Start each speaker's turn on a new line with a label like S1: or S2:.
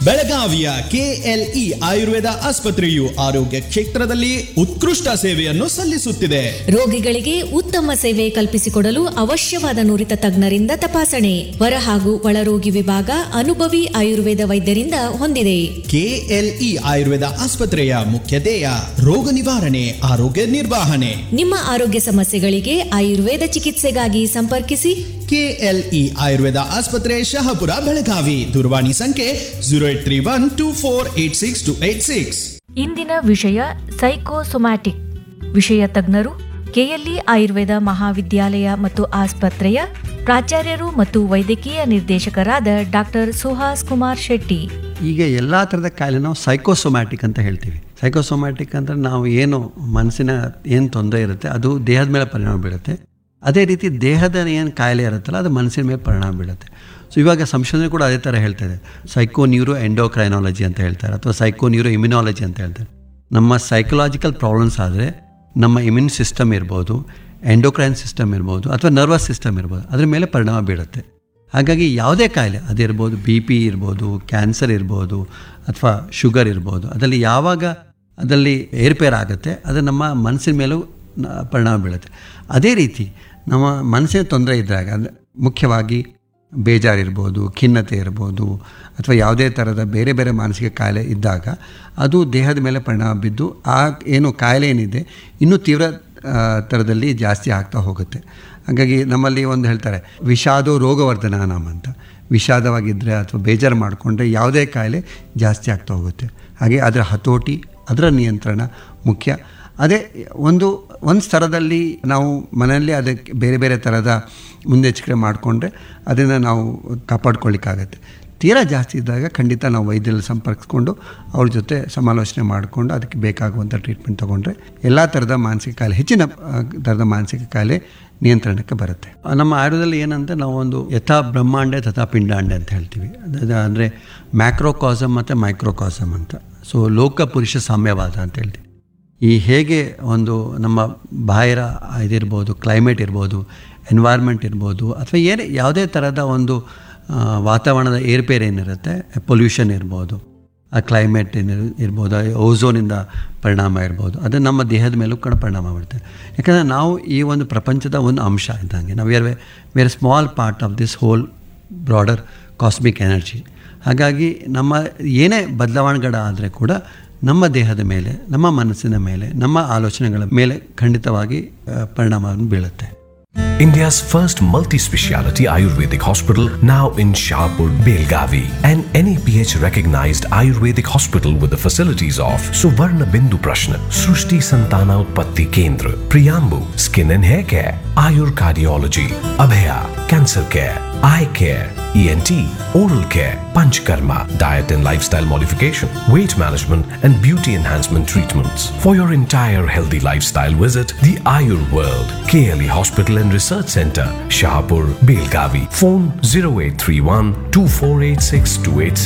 S1: ಬೆಳಗಾವಿಯ ಕೆಎಲ್ಇ ಆಯುರ್ವೇದ ಆಸ್ಪತ್ರೆಯು ಆರೋಗ್ಯ ಕ್ಷೇತ್ರದಲ್ಲಿ ಉತ್ಕೃಷ್ಟ ಸೇವೆಯನ್ನು ಸಲ್ಲಿಸುತ್ತಿದೆ
S2: ರೋಗಿಗಳಿಗೆ ಉತ್ತಮ ಸೇವೆ ಕಲ್ಪಿಸಿಕೊಡಲು ಅವಶ್ಯವಾದ ನುರಿತ ತಜ್ಞರಿಂದ ತಪಾಸಣೆ ಹೊರ ಹಾಗೂ ಒಳರೋಗಿ ವಿಭಾಗ ಅನುಭವಿ ಆಯುರ್ವೇದ ವೈದ್ಯರಿಂದ ಹೊಂದಿದೆ
S1: ಕೆಎಲ್ಇ ಆಯುರ್ವೇದ ಆಸ್ಪತ್ರೆಯ ಮುಖ್ಯ ಧ್ಯೇಯ ರೋಗ ನಿವಾರಣೆ ಆರೋಗ್ಯ ನಿರ್ವಹಣೆ
S2: ನಿಮ್ಮ ಆರೋಗ್ಯ ಸಮಸ್ಯೆಗಳಿಗೆ ಆಯುರ್ವೇದ ಚಿಕಿತ್ಸೆಗಾಗಿ ಸಂಪರ್ಕಿಸಿ
S1: ಕೆಎಲ್ಇ ಆಯುರ್ವೇದ ಆಸ್ಪತ್ರೆ ಶಹಾಪುರ ಬೆಳಗಾವಿ ದೂರವಾಣಿ ಸಂಖ್ಯೆ zero eight three one two four eight six two eight six
S2: ಇಂದಿನ ವಿಷಯ ಸೈಕೋಸೊಮ್ಯಾಟಿಕ್ ವಿಷಯ ತಜ್ಞರು ಕೆಎಲ್ಇ ಆಯುರ್ವೇದ ಮಹಾವಿದ್ಯಾಲಯ ಮತ್ತು ಆಸ್ಪತ್ರೆಯ ಪ್ರಾಚಾರ್ಯರು ಮತ್ತು ವೈದ್ಯಕೀಯ ನಿರ್ದೇಶಕರಾದ ಡಾಕ್ಟರ್ ಸುಹಾಸ್ ಕುಮಾರ್ ಶೆಟ್ಟಿ
S3: ಈಗ ಎಲ್ಲ ಥರದ ಕಾಯಿಲೆ ನಾವು ಸೈಕೋಸೊಮ್ಯಾಟಿಕ್ ಅಂತ ಹೇಳ್ತೀವಿ ಸೈಕೋಸೊಮ್ಯಾಟಿಕ್ ಅಂದರೆ ನಾವು ಏನು ಮನಸ್ಸಿನ ಏನು ತೊಂದರೆ ಇರುತ್ತೆ ಅದು ದೇಹದ ಮೇಲೆ ಪರಿಣಾಮ ಬೀಳುತ್ತೆ ಅದೇ ರೀತಿ ದೇಹದ ಏನು ಕಾಯಿಲೆ ಇರುತ್ತಲ್ಲ ಅದು ಮನಸ್ಸಿನ ಮೇಲೆ ಪರಿಣಾಮ ಬೀಳುತ್ತೆ ಸೊ ಇವಾಗ ಸಂಶೋಧನೆ ಕೂಡ ಅದೇ ಥರ ಹೇಳ್ತಾ ಇದೆ ಸೈಕೋ ನ್ಯೂರೋ ಎಂಡೋಕ್ರೈನಾಲಜಿ ಅಂತ ಹೇಳ್ತಾರೆ ಅಥವಾ ಸೈಕೋ ನ್ಯೂರೋ ಇಮ್ಯುನಾಲಜಿ ಅಂತ ಹೇಳ್ತಾರೆ ನಮ್ಮ ಸೈಕಲಾಜಿಕಲ್ ಪ್ರಾಬ್ಲಮ್ಸ್ ಆದರೆ ನಮ್ಮ ಇಮ್ಯೂನ್ ಸಿಸ್ಟಮ್ ಇರ್ಬೋದು ಎಂಡೋಕ್ರೈನ್ ಸಿಸ್ಟಮ್ ಇರ್ಬೋದು ಅಥವಾ ನರ್ವಸ್ ಸಿಸ್ಟಮ್ ಇರ್ಬೋದು ಅದ್ರ ಮೇಲೆ ಪರಿಣಾಮ ಬೀಳುತ್ತೆ ಹಾಗಾಗಿ ಯಾವುದೇ ಕಾಯಿಲೆ ಅದಿರ್ಬೋದು ಬಿ ಪಿ ಇರ್ಬೋದು ಕ್ಯಾನ್ಸರ್ ಇರ್ಬೋದು ಅಥವಾ ಶುಗರ್ ಇರ್ಬೋದು ಅದರಲ್ಲಿ ಯಾವಾಗ ಅದರಲ್ಲಿ ಏರ್ಪೇರ್ ಆಗುತ್ತೆ ಅದು ನಮ್ಮ ಮನಸ್ಸಿನ ಮೇಲೂ ನ- ಪರಿಣಾಮ ಬೀಳುತ್ತೆ ಅದೇ ರೀತಿ ನಮ್ಮ ಮನಸ್ಸಿನ ತೊಂದರೆ ಇದ್ದಾಗ ಅಂದರೆ ಮುಖ್ಯವಾಗಿ ಬೇಜಾರಿರ್ಬೋದು ಖಿನ್ನತೆ ಇರ್ಬೋದು ಅಥವಾ ಯಾವುದೇ ಥರದ ಬೇರೆ ಬೇರೆ ಮಾನಸಿಕ ಕಾಯಿಲೆ ಇದ್ದಾಗ ಅದು ದೇಹದ ಮೇಲೆ ಪರಿಣಾಮ ಬಿದ್ದು ಆ ಏನು ಕಾಯಿಲೆ ಏನಿದೆ ಇನ್ನೂ ತೀವ್ರ ಆ, ಥರದಲ್ಲಿ ಜಾಸ್ತಿ ಆಗ್ತಾ ಹೋಗುತ್ತೆ ಹಾಗಾಗಿ ನಮ್ಮಲ್ಲಿ ಒಂದು ಹೇಳ್ತಾರೆ ವಿಷಾದೋ ರೋಗವರ್ಧನ ನಾಮ ಅಂತ ವಿಷಾದವಾಗಿದ್ದರೆ ಅಥವಾ ಬೇಜಾರು ಮಾಡಿಕೊಂಡ್ರೆ ಯಾವುದೇ ಕಾಯಿಲೆ ಜಾಸ್ತಿ ಆಗ್ತಾ ಹೋಗುತ್ತೆ ಹಾಗೆ ಅದರ ಹತೋಟಿ ಅದರ ನಿಯಂತ್ರಣ ಮುಖ್ಯ ಅದೇ ಒಂದು ಒಂದು ಸ್ತರದಲ್ಲಿ ನಾವು ಮನೆಯಲ್ಲೇ ಅದಕ್ಕೆ ಬೇರೆ ಬೇರೆ ಥರದ ಮುನ್ನೆಚ್ಚರಿಕೆ ಮಾಡಿಕೊಂಡ್ರೆ ಅದನ್ನು ನಾವು ಕಾಪಾಡ್ಕೊಳ್ಳಿಕ್ಕಾಗತ್ತೆ ತೀರಾ ಜಾಸ್ತಿ ಇದ್ದಾಗ ಖಂಡಿತ ನಾವು ವೈದ್ಯರಲ್ಲಿ ಸಂಪರ್ಕಿಸ್ಕೊಂಡು ಅವ್ರ ಜೊತೆ ಸಮಾಲೋಚನೆ ಮಾಡಿಕೊಂಡು ಅದಕ್ಕೆ ಬೇಕಾಗುವಂಥ ಟ್ರೀಟ್ಮೆಂಟ್ ತೊಗೊಂಡ್ರೆ ಎಲ್ಲ ಥರದ ಮಾನಸಿಕ ಕಾಯಿಲೆ ಹೆಚ್ಚಿನ ಆ, ಥರದ ಮಾನಸಿಕ ಕಾಯಿಲೆ ನಿಯಂತ್ರಣಕ್ಕೆ ಬರುತ್ತೆ ಆ, ನಮ್ಮ ಆಯುರ್ವೇದದಲ್ಲಿ ಏನಂತ ನಾವು ಒಂದು ಯಥಾ ಬ್ರಹ್ಮಾಂಡೆ ತಥಾ ಪಿಂಡಾಂಡೆ ಅಂತ ಹೇಳ್ತೀವಿ ಅಂದರೆ ಮ್ಯಾಕ್ರೋಕಾಸಮ್ ಮತ್ತು ಮೈಕ್ರೋಕಾಸಮ್ ಅಂತ ಸೊ ಲೋಕ ಪುರುಷ ಸಾಮ್ಯವಾದ ಅಂತ ಹೇಳ್ತೀವಿ ಈ ಹೇಗೆ ಒಂದು ನಮ್ಮ ಬಾಹಿರ ಇದಿರ್ಬೋದು ಕ್ಲೈಮೇಟ್ ಇರ್ಬೋದು ಎನ್ವೈರ್ಮೆಂಟ್ ಇರ್ಬೋದು ಅಥವಾ ಏನೇ ಯಾವುದೇ ಥರದ ಒಂದು ಆ, ವಾತಾವರಣದ ಏರ್ಪೇರ್ ಏನಿರುತ್ತೆ ಪೊಲ್ಯೂಷನ್ ಇರ್ಬೋದು ಆ ಕ್ಲೈಮೇಟ್ ಏನು ಇರ್ಬೋದು ಓಝೋನಿಂದ ಪರಿಣಾಮ ಇರ್ಬೋದು ಅದು ನಮ್ಮ ದೇಹದ ಮೇಲೂ ಕೂಡ ಪರಿಣಾಮ ಬೀರುತ್ತೆ ಯಾಕಂದರೆ ನಾವು ಈ ಒಂದು ಪ್ರಪಂಚದ ಒಂದು ಅಂಶ ಇದ್ದಂಗೆ ನಾವು we're we're small part of this whole broader cosmic energy ಹಾಗಾಗಿ ನಮ್ಮ ಏನೇ ಬದಲಾವಣೆಗಳಾದರೆ ಕೂಡ ನಮ್ಮ ದೇಹದ ಮೇಲೆ ನಮ್ಮ ಮನಸ್ಸಿನ ಮೇಲೆ ನಮ್ಮ ಆಲೋಚನೆಗಳ ಮೇಲೆ ಖಂಡಿತವಾಗಿ ಆ, ಪರಿಣಾಮವನ್ನು ಬೀಳುತ್ತೆ
S4: India's first multi-speciality Ayurvedic hospital now in Shahpur, Belgavi. An NAPH recognized Ayurvedic hospital with the facilities of Suvarna Bindu Prashna, Srushti Santana Utpatti Kendra, Priyambu, Skin and Hair Care, Ayur Cardiology, Abhaya, Cancer Care, Eye Care, ENT, Oral Care, Panchkarma, Diet and Lifestyle Modification, Weight Management and Beauty Enhancement Treatments. For your entire healthy lifestyle visit the Ayur World, KLE Hospital and Research Center, Shahpur, Belgavi. Phone 0831 2486 286